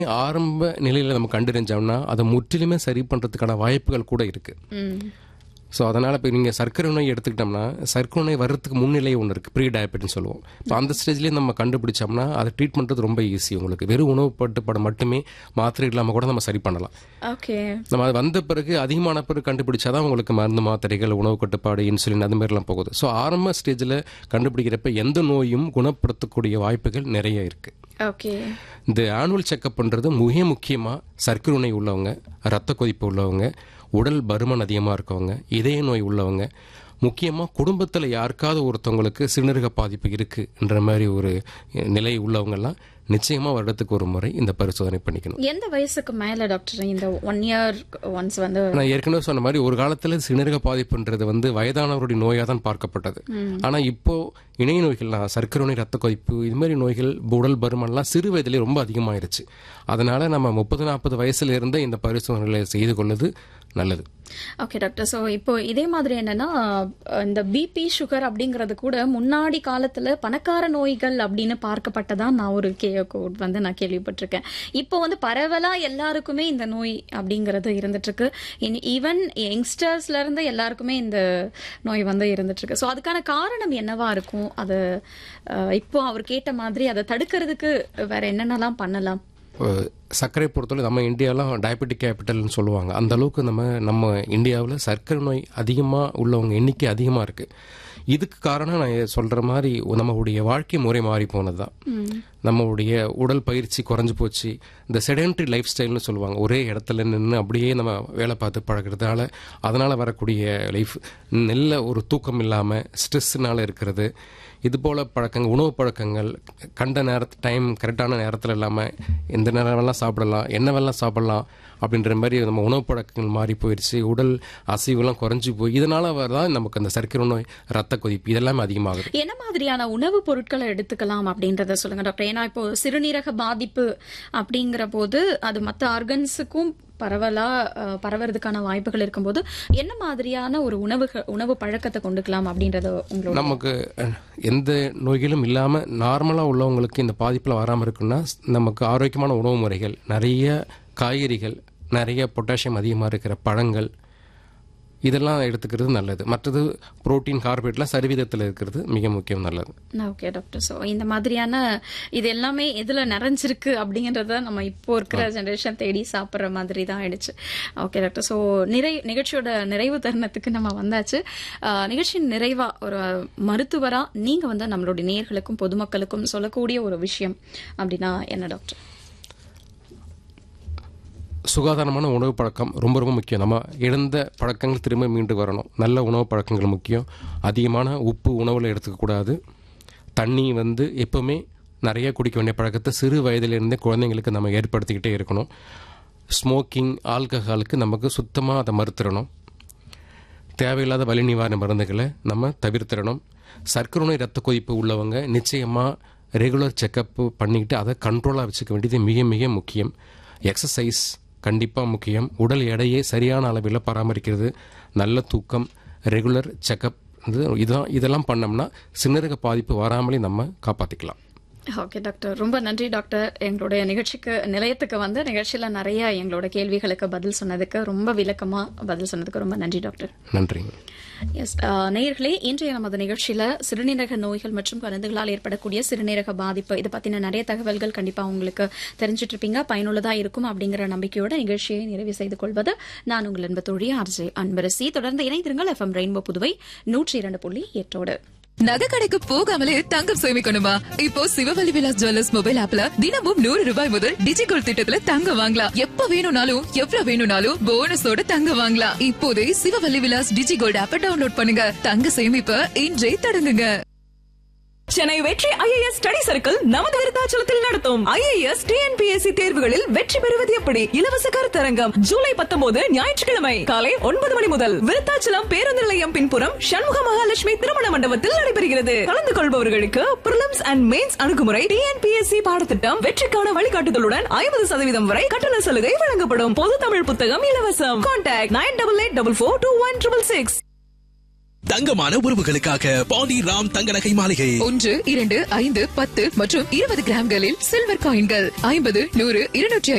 ஆரம்ப நிலையில் நம்ம கண்டறிஞ்சோம்னா அதை முற்றிலுமே சரி பண்ணுறதுக்கான வாய்ப்புகள் கூட இருக்குது ம் ஸோ அதனால் இப்போ நீங்கள் சர்க்கரை நோய் எடுத்துக்கிட்டோம்னா சர்க்கரை நோய் வர்றதுக்கு முன்னிலை ஒன்று இருக்குது ப்ரீ டயபெட்டின்னு சொல்லுவோம் இப்போ அந்த ஸ்டேஜ்லேயே நம்ம கண்டுபிடிச்சோம்னா அதை ட்ரீட் பண்ணுறது ரொம்ப ஈஸி உங்களுக்கு வெறும் உணவு பட்டுப்பாடு மட்டுமே மாத்திரை இல்லாமல் கூட நம்ம சரி பண்ணலாம் ஓகே நம்ம அது வந்த பிறகு அதிகமான பிறகு கண்டுபிடிச்சாதான் உங்களுக்கு மருந்து மாத்திரைகள் உணவு கட்டுப்பாடு இன்சுலின் அது மாதிரிலாம் போகுது ஸோ ஆரம்ப ஸ்டேஜில் கண்டுபிடிக்கிறப்ப எந்த நோயும் குணப்படுத்தக்கூடிய வாய்ப்புகள் நிறைய இருக்குது ஓகே இந்த ஆனுவல் செக்கப் பண்ணுறது மிக முக்கியமாக சர்க்கரை நோய் உள்ளவங்க ரத்த கொதிப்பு உள்ளவங்க உடல் பருமன் அதிகமாக இருக்கவங்க இதய நோய் உள்ளவங்க முக்கியமாக குடும்பத்தில் யாருக்காவது ஒருத்தவங்களுக்கு சிறுநீரக பாதிப்பு இருக்குன்ற மாதிரி ஒரு நிலை உள்ளவங்கெல்லாம் நிச்சயமாக வருடத்துக்கு ஒரு முறை இந்த பரிசோதனை பண்ணிக்கணும் எந்த வயசுக்கு மேல டாக்டர் இந்த ஒன் இயர் ஒன்ஸ் வந்து நான் ஏற்கனவே சொன்ன மாதிரி ஒரு காலத்தில் சிறுநீரக பாதிப்புன்றது வந்து வயதானவருடைய நோயாக தான் பார்க்கப்பட்டது ஆனால் இப்போ இணைய நோய்கள்லாம் சர்க்கரை நோய் ரத்த கொதிப்பு இது மாதிரி நோய்கள் உடல் பருமன்லாம் சிறு வயதிலே ரொம்ப அதிகமாயிருச்சு அதனால நம்ம முப்பது நாற்பது வயசுல இருந்தே இந்த பரிசோதனைகளை செய்து கொள்வது நல்லது ஓகே டாக்டர் ஸோ இப்போ இதே மாதிரி என்னன்னா அஹ், இந்த பிபி சுகர் அப்படிங்கறது கூட முன்னாடி காலத்துல பணக்கார நோய்கள் அப்படின்னு பார்க்கப்பட்டதா நான் ஒரு கே கோட் வந்து நான் கேள்விப்பட்டிருக்கேன் இப்போ வந்து பரவலா எல்லாருக்குமே இந்த நோய் அப்படிங்கறது இருந்துட்டு இருக்கு ஈவன் யங்ஸ்டர்ஸ்ல இருந்து எல்லாருக்குமே இந்த நோய் வந்து இருந்துட்டு இருக்கு ஸோ அதுக்கான காரணம் என்னவா இருக்கும் அது அஹ், இப்போ அவர் கேட்ட மாதிரி அதை தடுக்கிறதுக்கு வேற என்னென்னலாம் பண்ணலாம் அஹ் சர்க்கரை பொறுத்தவரை நம்ம இந்தியாலாம் டயபெட்டிக் கேபிட்டல்னு சொல்லுவாங்க அந்த அளவுக்கு நம்ம நம்ம இந்தியாவில் சர்க்கரை நோய் அதிகமாக உள்ளவங்க எண்ணிக்கை அதிகமாக இருக்குது இதுக்கு காரணம் நான் சொல்கிற மாதிரி நம்மளுடைய வாழ்க்கை முறை மாறி போனது தான் நம்மளுடைய உடல் பயிற்சி குறைஞ்சு போச்சு இந்த செடென்ட்ரி லைஃப் ஸ்டைல்னு சொல்லுவாங்க ஒரே இடத்துல நின்று அப்படியே நம்ம வேலை பார்த்து பழகிறதுனால அதனால் வரக்கூடிய லைஃப் நல்ல ஒரு தூக்கம் இல்லாமல் ஸ்ட்ரெஸ்ஸுனால இருக்கிறது இது போல் பழக்கங்கள் உணவு பழக்கங்கள் கண்ட நேரத்து டைம் கரெக்டான நேரத்தில் இல்லாமல் எந்த நேரமெல்லாம் சாப்பிடலாம் என்னவெல்லாம் சாப்பிடலாம் அப்படின்ற மாதிரி நம்ம உணவு பழக்கங்கள் மாறி போயிடுச்சு உடல் அசைவுலாம் குறைஞ்சி போய் இதனால் தான் நமக்கு அந்த சர்க்கரை நோய் ரத்த கொதிப்பு இதெல்லாமே அதிகமாகுது என்ன மாதிரியான உணவுப் பொருட்களை எடுத்துக்கலாம் அப்படின்றத சொல்லுங்க டாக்டர் ஏன்னா இப்போ சிறுநீரக பாதிப்பு அப்படிங்கிற போது அது மற்ற ஆர்கன்ஸுக்கும் பரவலா அஹ், பரவறதுக்கான வாய்ப்புகள் இருக்கும்போது என்ன மாதிரியான ஒரு உணவு உணவு பழக்கத்தை கொண்டுக்கலாம் அப்படின்றத உங்களோட நமக்கு அஹ், எந்த நோய்களும் இல்லாமல் நார்மலாக உள்ளவங்களுக்கு இந்த பாதிப்பில் வராமல் இருக்குன்னா நமக்கு ஆரோக்கியமான உணவு முறைகள் நிறைய காய்கறிகள் நிறைய பொட்டாசியம் அதிகமாக இருக்கிற பழங்கள் இதெல்லாம் எடுத்துக்கிறது நல்லது மற்றது புரோட்டீன் கார்போஹைட்லாம் சரிவிதத்தில் இருக்கிறது மிக முக்கியம் நல்லது ஓகே டாக்டர் ஸோ இந்த மாதிரியான இது எல்லாமே எதுல நிறைஞ்சிருக்கு அப்படிங்கறத நம்ம இப்போ இருக்கிற ஜெனரேஷன் தேடி சாப்பிட்ற மாதிரி தான் ஆயிடுச்சு ஓகே டாக்டர் ஸோ நிறை நிகழ்ச்சியோட நிறைவு தருணத்துக்கு நம்ம வந்தாச்சு ஆஹ், நிகழ்ச்சியின் நிறைவா ஒரு மருத்துவரா நீங்க வந்து நம்மளுடைய நேயர்களுக்கும் பொதுமக்களுக்கும் சொல்லக்கூடிய ஒரு விஷயம் அப்படின்னா என்ன டாக்டர் சுகாதாரமான உணவு பழக்கம் ரொம்ப ரொம்ப முக்கியம் நம்ம இழந்த பழக்கங்கள் திரும்ப மீண்டு வரணும் நல்ல உணவு பழக்கங்கள் முக்கியம் அதிகமான உப்பு உணவில் எடுத்துக்கக்கூடாது தண்ணி வந்து எப்பவுமே நிறைய குடிக்க வேண்டிய பழக்கத்தை சிறு வயதிலிருந்தே குழந்தைங்களுக்கு நம்ம ஏற்படுத்திக்கிட்டே இருக்கணும் ஸ்மோக்கிங் ஆல்கஹாலுக்கு நமக்கு சுத்தமாக அதை மறுத்துடணும் தேவையில்லாத வலி நிவாரண மருந்துகளை நம்ம தவிர்த்திடணும் சர்க்கரை நோய் ரத்த கொதிப்பு உள்ளவங்க நிச்சயமாக ரெகுலர் செக்கப் பண்ணிக்கிட்டு அதை கண்ட்ரோலாக வச்சுக்க வேண்டியது மிக மிக முக்கியம் எக்ஸசைஸ் கண்டிப்பாக முக்கியம் உடல் எடையை சரியான அளவில் பராமரிக்கிறது நல்ல தூக்கம் ரெகுலர் செக்கப் இது இதான் இதெல்லாம் பண்ணோம்னா சிறுநீரக பாதிப்பு வராமலே நம்ம காப்பாற்றிக்கலாம் ஓகே டாக்டர் ரொம்ப நன்றி டாக்டர் எங்களுடைய நிகழ்ச்சிக்கு நிலையத்துக்கு வந்து நிகழ்ச்சியில நிறைய எங்களோட கேள்விகளுக்கு பதில் சொன்னதுக்கு ரொம்ப விளக்கமா பதில் சொன்னதுக்கு ரொம்ப நன்றி டாக்டர் நன்றிங்க எஸ் நேயர்களே இன்றைய நமது நிகழ்ச்சியில சிறுநீரக நோய்கள் மற்றும் மருந்துகளால் ஏற்படக்கூடிய சிறுநீரக பாதிப்பு இது பத்தின நிறைய தகவல்கள் கண்டிப்பா உங்களுக்கு தெரிஞ்சிட்டு இருப்பீங்க பயனுள்ளதா இருக்கும் அப்படிங்கிற நம்பிக்கையோட நிகழ்ச்சியை நிறைவு செய்து கொள்வது நான் உங்கள் அன்பு தோழி ஆர்ஜே அன்பரசி தொடர்ந்து இணைந்திருங்கள் எஃப்எம் ரெயின்போ புதுவை நூற்றி இரண்டு புள்ளி எட்டோடு நகை கடைக்கு போகாமலே தங்கம் சேமிக்கணுமா இப்போ சிவவலி விலாஸ் ஜுவல்லர்ஸ் மொபைல் ஆப்ல தினமும் நூறு ரூபாய் முதல் டிஜிகோல்ட் திட்டத்துல தங்கம் வாங்கலாம் எப்ப வேணும்னாலும் எவ்வளவு வேணும்னாலும் போனஸோட தங்கம் வாங்கலாம் இப்போதே சிவவல்லி விலாஸ் டிஜிகோல்ட் ஆப்ப டவுன்லோட் பண்ணுங்க தங்க சேமிப்ப இன்றே தொடங்குங்க சென்னை வெற்றி ஐஏஎஸ் ஸ்டடி சர்க்கிள் நமது விருத்தாச்சலத்தில் நடத்தும் ஐஏஎஸ் டிஎன்பிஎஸ்சி தேர்வுகளில் வெற்றி பெறுவது எப்படி இலவச கருத்தரங்கம் ஜூலை பத்தொன்பது ஞாயிற்றுக்கிழமை காலை ஒன்பது மணி முதல் விருத்தாச்சலம் பேருந்து நிலையம் பின்புறம் சண்முக மகாலட்சுமி திருமண மண்டபத்தில் நடைபெறுகிறது கலந்து கொள்பவர்களுக்கு பிரிலிம்ஸ் அண்ட் மெயின்ஸ் அணுகுமுறை டிஎன்பிஎஸ்சி பாடத்திட்டம் வெற்றிக்கான வழிகாட்டுதலுடன் ஐம்பது சதவீதம் வரை கட்டண சலுகை வழங்கப்படும் பொது தமிழ் புத்தகம் இலவசம் contact nine double eight double four two one triple six தங்கமான உறவுகளுக்காக பாண்டி ராம் தங்க நகை மாளிகை ஒன்று இரண்டு ஐந்து பத்து மற்றும் இருபது கிராம்களில் சில்வர் காயின்கள் ஐம்பது நூறு இருநூற்றி